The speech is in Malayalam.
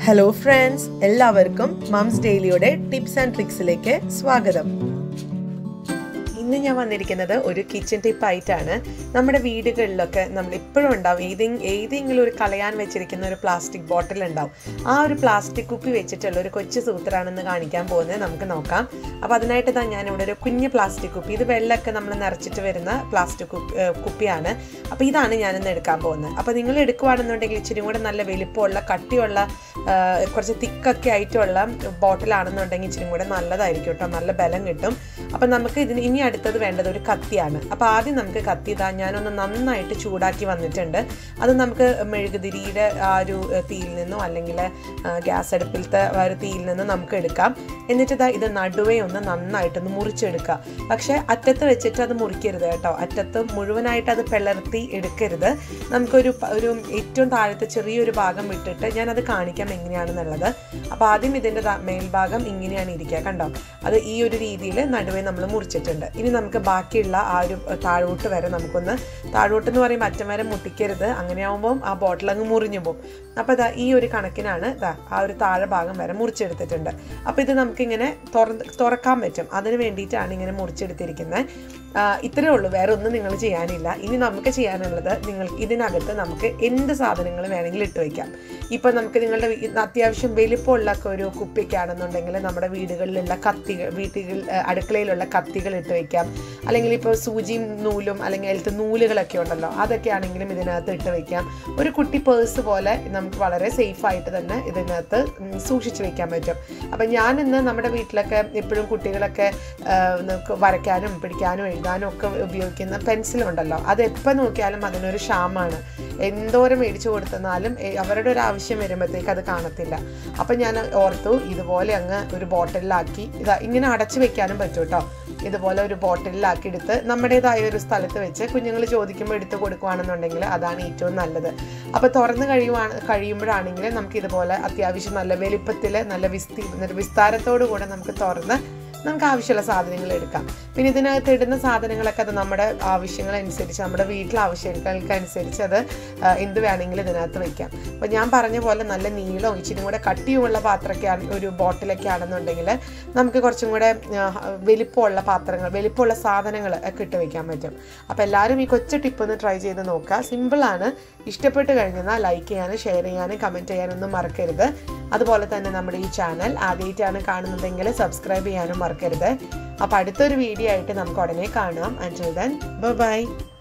ഹലോ ഫ്രണ്ട്സ് എല്ലാവർക്കും മംസ് ഡെയിലിയുടെ ടിപ്സ് ആൻഡ് ട്രിക്സിലേക്ക് സ്വാഗതം ഇന്ന് ഞാൻ വന്നിരിക്കുന്നത് ഒരു കിച്ചൺ ടിപ്പ് ആയിട്ടാണ് നമ്മുടെ വീടുകളിലൊക്കെ നമ്മൾ ഇപ്പോഴും ഉണ്ടാവും ഏതെങ്കിലും ഏതെങ്കിലും ഒരു കളയാൻ വെച്ചിരിക്കുന്ന ഒരു പ്ലാസ്റ്റിക് ബോട്ടിൽ ഉണ്ടാവും ആ ഒരു പ്ലാസ്റ്റിക് കുപ്പി വെച്ചിട്ടുള്ള ഒരു കൊച്ചു സൂത്രാണെന്ന് കാണിക്കാൻ പോകുന്നത് നമുക്ക് നോക്കാം അപ്പോൾ അതിനായിട്ട് തന്നെ ഞാനിവിടെ ഒരു കുഞ്ഞ് പ്ലാസ്റ്റിക് കുപ്പി ഇത് വെള്ളമൊക്കെ നമ്മൾ നിറച്ചിട്ട് വരുന്ന പ്ലാസ്റ്റിക് കുപ്പി ഏഹ് കുപ്പിയാണ് അപ്പോൾ ഇതാണ് ഞാനിന്ന് എടുക്കാൻ പോകുന്നത് അപ്പോൾ നിങ്ങൾ എടുക്കുവാണെന്നുണ്ടെങ്കിൽ ഇച്ചിരി കൂടെ നല്ല വലിപ്പമുള്ള കട്ടിയുള്ള ആഹ് കുറച്ച് തിക്കൊക്കെ ആയിട്ടുള്ള ബോട്ടിലാണെന്നുണ്ടെങ്കിൽ ഇച്ചിരി കൂടെ നല്ലതായിരിക്കും കേട്ടോ നല്ല ബലം കിട്ടും അപ്പം നമുക്ക് ഇതിന് ഇനി അടുത്തത് വേണ്ടത് ഒരു കത്തിയാണ് അപ്പോൾ ആദ്യം നമുക്ക് കത്തി ഇതാ ഞാനൊന്ന് നന്നായിട്ട് ചൂടാക്കി വന്നിട്ടുണ്ട് അത് നമുക്ക് മെഴുകുതിരിയുടെ ആ ഒരു ഏഹ്, തീയിൽ നിന്നോ അല്ലെങ്കിൽ ഗ്യാസ് അടുപ്പിലത്തെ ആ ഒരു തീയിൽ നിന്ന് നമുക്ക് എടുക്കാം എന്നിട്ട് ഇതാ ഇത് നടുവേ ഒന്ന് നന്നായിട്ടൊന്ന് മുറിച്ചെടുക്കുക പക്ഷേ അറ്റത്ത് വെച്ചിട്ട് അത് മുറിക്കരുത് കേട്ടോ അറ്റത്ത് മുഴുവനായിട്ട് അത് പിളർത്തി എടുക്കരുത് നമുക്കൊരു പ- ഒരു ഏറ്റവും താഴത്തെ ചെറിയൊരു ഭാഗം വിട്ടിട്ട് ഞാനത് കാണിക്കാം എങ്ങനെയാണെന്നുള്ളത് അപ്പോൾ ആദ്യം ഇതിൻ്റെ ദാ മേൽഭാഗം ഇങ്ങനെയാണ് ഇരിക്കുക കണ്ടോ അത് ഈ ഒരു രീതിയിൽ നടുവേ നമ്മൾ മുറിച്ചിട്ടുണ്ട് ഇനി നമുക്ക് ബാക്കിയുള്ള ആ ഒരു താഴോട്ട് വരെ നമുക്കൊന്ന് താഴോട്ട് എന്ന് പറയുമ്പോൾ അറ്റം വരെ മുട്ടിക്കരുത് അങ്ങനെയാവുമ്പം ആ ബോട്ടിൽ അങ്ങ് മുറിഞ്ഞു പോകും അപ്പോൾ ഇതാ ഈ ഒരു കണക്കിനാണ് ഇതാ ആ ഒരു താഴെ ഭാഗം വരെ മുറിച്ചെടുത്തിട്ടുണ്ട് അപ്പോൾ ഇത് നമുക്കിങ്ങനെ തുറന്ന് തുറക്കാൻ പറ്റും അതിന് വേണ്ടിയിട്ടാണ് ഇങ്ങനെ മുറിച്ചെടുത്തിരിക്കുന്നത് ആ, ഇത്രയേ ഉള്ളൂ വേറെ ഒന്നും നിങ്ങൾ ചെയ്യാനില്ല ഇനി നമുക്ക് ചെയ്യാനുള്ളത് നിങ്ങൾ ഇതിനകത്ത് നമുക്ക് എന്ത് സാധനങ്ങൾ വേണമെങ്കിൽ ഇട്ട് വയ്ക്കാം ഇപ്പം നമുക്ക് നിങ്ങളുടെ വീ- അത്യാവശ്യം വലിപ്പമുള്ള ഒക്കെ ഒരു കുപ്പിക്കാണെന്നുണ്ടെങ്കിൽ നമ്മുടെ വീടുകളിലുള്ള കത്തികൾ വീട്ടുകൾ ആ, അടുക്കളയിലുള്ള കത്തികൾ ഇട്ട് വയ്ക്കാം അല്ലെങ്കിൽ ഇപ്പോൾ സൂചിയും നൂലും അല്ലെങ്കിൽ അതിലത്തെ നൂലുകളൊക്കെ ഉണ്ടല്ലോ അതൊക്കെ ആണെങ്കിലും ഇതിനകത്ത് ഇട്ട് വയ്ക്കാം ഒരു കുട്ടി പേഴ്സ് പോലെ നമുക്ക് വളരെ സേഫ് ആയിട്ട് തന്നെ ഇതിനകത്ത് ഉം, സൂക്ഷിച്ച് വെക്കാൻ പറ്റും അപ്പം ഞാൻ ഇന്ന് നമ്മുടെ വീട്ടിലൊക്കെ എപ്പോഴും കുട്ടികളൊക്കെ ആ, നമുക്ക് വരയ്ക്കാനും പിടിക്കാനും എഴുതാനും ഒക്കെ ഉപയോഗിക്കുന്ന പെൻസിലുണ്ടല്ലോ അത് എപ്പോൾ നോക്കിയാലും അതിനൊരു ക്ഷാമാണ് എന്തോരം മേടിച്ചു കൊടുത്തെന്നാലും എ- അവരുടെ ഒരു ആവശ്യം വരുമ്പോഴത്തേക്ക് അത് കാണത്തില്ല അപ്പം ഞാൻ ഓർത്തു ഇതുപോലെ അങ്ങ് ഒരു ബോട്ടിലാക്കി ഇതാ ഇങ്ങനെ അടച്ചു വെക്കാനും പറ്റും കേട്ടോ ഇതുപോലെ ഒരു ബോട്ടിലാക്കി എടുത്ത് നമ്മുടേതായ ഒരു സ്ഥലത്ത് വെച്ച് കുഞ്ഞുങ്ങൾ ചോദിക്കുമ്പോൾ എടുത്ത് കൊടുക്കുകയാണെന്നുണ്ടെങ്കിൽ അതാണ് ഏറ്റവും നല്ലത് അപ്പോൾ തുറന്ന് കഴിയുവാണ് കഴിയുമ്പോഴാണെങ്കിൽ നമുക്ക് ഇതുപോലെ അത്യാവശ്യം നല്ല വലിപ്പത്തിൽ നല്ല വിസ്തി വിസ്താരത്തോടു കൂടെ നമുക്ക് തുറന്ന് നമുക്ക് ആവശ്യമുള്ള സാധനങ്ങൾ എടുക്കാം പിന്നെ ഇതിനകത്ത് ഇടുന്ന സാധനങ്ങളൊക്കെ അത് നമ്മുടെ ആവശ്യങ്ങളനുസരിച്ച് നമ്മുടെ വീട്ടിലെ ആവശ്യങ്ങൾക്കനുസരിച്ച് അത് ആ, എന്ത് വേണമെങ്കിലും ഇതിനകത്ത് വെക്കാം അപ്പോൾ ഞാൻ പറഞ്ഞ പോലെ നല്ല നീളവും ഇച്ചിരി കൂടെ കട്ടിയുമുള്ള പാത്രമൊക്കെ ആണ് ഒരു ബോട്ടിലൊക്കെ ആണെന്നുണ്ടെങ്കിൽ നമുക്ക് കുറച്ചും കൂടെ ആ, വലിപ്പമുള്ള പാത്രങ്ങൾ വലിപ്പമുള്ള സാധനങ്ങൾ ഒക്കെ ഇട്ട് വെക്കാൻ പറ്റും അപ്പോൾ എല്ലാവരും ഈ കൊച്ചു ടിപ്പ് ഒന്ന് ട്രൈ ചെയ്ത് നോക്കുക സിമ്പിളാണ് ഇഷ്ടപ്പെട്ട് കഴിഞ്ഞാൽ ലൈക്ക് ചെയ്യാനും ഷെയർ ചെയ്യാനും കമൻറ്റ് ചെയ്യാനൊന്നും മറക്കരുത് അതുപോലെ തന്നെ നമ്മുടെ ഈ ചാനൽ ആദ്യമായിട്ടാണ് കാണുന്നതെങ്കിൽ സബ്സ്ക്രൈബ് ചെയ്യാനും മറക്കരുത് അപ്പോൾ അടുത്തൊരു വീഡിയോ ആയിട്ട് നമുക്ക് ഉടനെ കാണാം അൻറ്റിൽ ദെൻ ബൈ